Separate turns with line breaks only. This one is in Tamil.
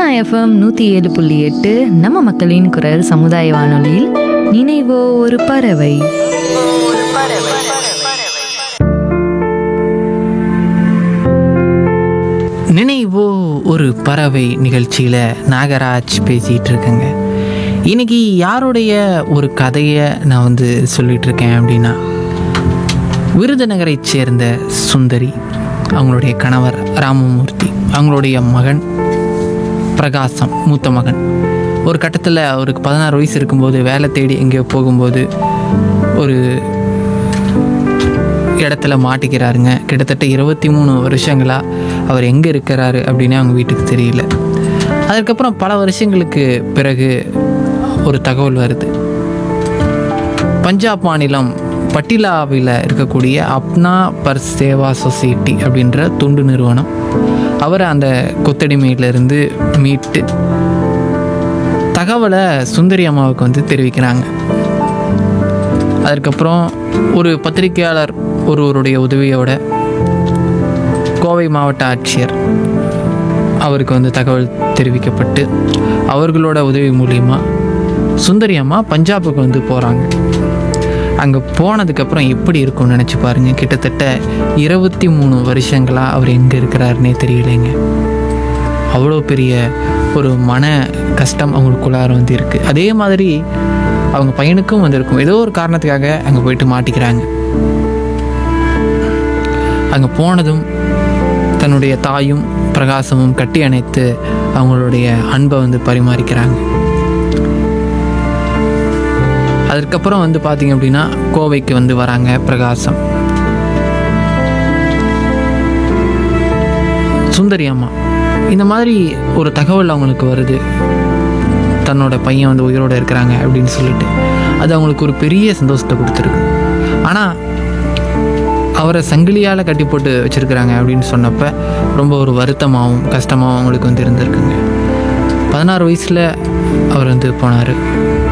எஃப்எம் நூற்றி ஏழு புள்ளி எட்டு நம்ம மக்களின் குரல் சமுதாய வானொலியில் நினைவோ ஒரு பறவை
நினைவோ ஒரு பறவை நிகழ்ச்சியில் நாகராஜ் பேசிகிட்டு இருக்கேங்க இன்னைக்கு யாருடைய ஒரு கதையை நான் வந்து சொல்லிட்டு இருக்கேன் அப்படின்னா விருதுநகரைச் சேர்ந்த சுந்தரி அவங்களுடைய கணவர் ராமமூர்த்தி அவங்களுடைய மகன் பிரகாசம் மூத்த மகன் ஒரு கட்டத்தில் அவருக்கு பதினாறு வயசு இருக்கும்போது வேலை தேடி எங்கேயோ போகும்போது ஒரு இடத்துல மாட்டிக்கிறாருங்க கிட்டத்தட்ட இருபத்தி மூணு வருஷங்களாக அவர் எங்கே இருக்கிறாரு அப்படின்னு அவங்க வீட்டுக்கு தெரியல அதுக்கப்புறம் பல வருஷங்களுக்கு பிறகு ஒரு தகவல் வருது பஞ்சாப் மாநிலம் பட்டிலாவில் இருக்கக்கூடிய அப்னா பர் சேவா சொசைட்டி அப்படின்ற தொண்டு நிறுவனம் அவரை அந்த கொத்தடிமையிலிருந்து மீட்டு தகவலை சுந்தரி அம்மாவுக்கு வந்து தெரிவிக்கிறாங்க அதுக்கப்புறம் ஒரு பத்திரிகையாளர் ஒருவருடைய உதவியோட கோவை மாவட்ட ஆட்சியர் அவருக்கு வந்து தகவல் தெரிவிக்கப்பட்டு அவர்களோட உதவி மூலிமா சுந்தரி அம்மா பஞ்சாபுக்கு வந்து போகிறாங்க அங்கே போனதுக்கப்புறம் எப்படி இருக்கும்னு நினச்சி பாருங்க கிட்டத்தட்ட இருபத்தி மூணு வருஷங்களாக அவர் எங்கே இருக்கிறாருன்னே தெரியலைங்க அவ்வளோ பெரிய ஒரு மன கஷ்டம் அவங்களுக்குள்ளார வந்து இருக்குது அதே மாதிரி அவங்க பையனுக்கும் வந்திருக்கும் ஏதோ ஒரு காரணத்துக்காக அங்கே போயிட்டு மாட்டிக்கிறாங்க அங்கே போனதும் தன்னுடைய தாயும் பிரகாசமும் கட்டி அணைத்து அவங்களுடைய அன்பை வந்து பரிமாறிக்கிறாங்க அதுக்கப்புறம் வந்து பார்த்தீங்க அப்படின்னா கோவைக்கு வந்து வராங்க பிரகாசம் சுந்தரி அம்மா இந்த மாதிரி ஒரு தகவல் அவங்களுக்கு வருது தன்னோட பையன் வந்து உயிரோடு இருக்கிறாங்க அப்படின்னு சொல்லிட்டு அது அவங்களுக்கு ஒரு பெரிய சந்தோஷத்தை கொடுத்துருக்கு ஆனால் அவரை சங்கிலியால் கட்டி போட்டு வச்சுருக்கிறாங்க அப்படின்னு சொன்னப்ப ரொம்ப ஒரு வருத்தமாகவும் கஷ்டமாகவும் அவங்களுக்கு வந்து இருந்திருக்குங்க பதினாறு வயசில் அவர் வந்து போனார்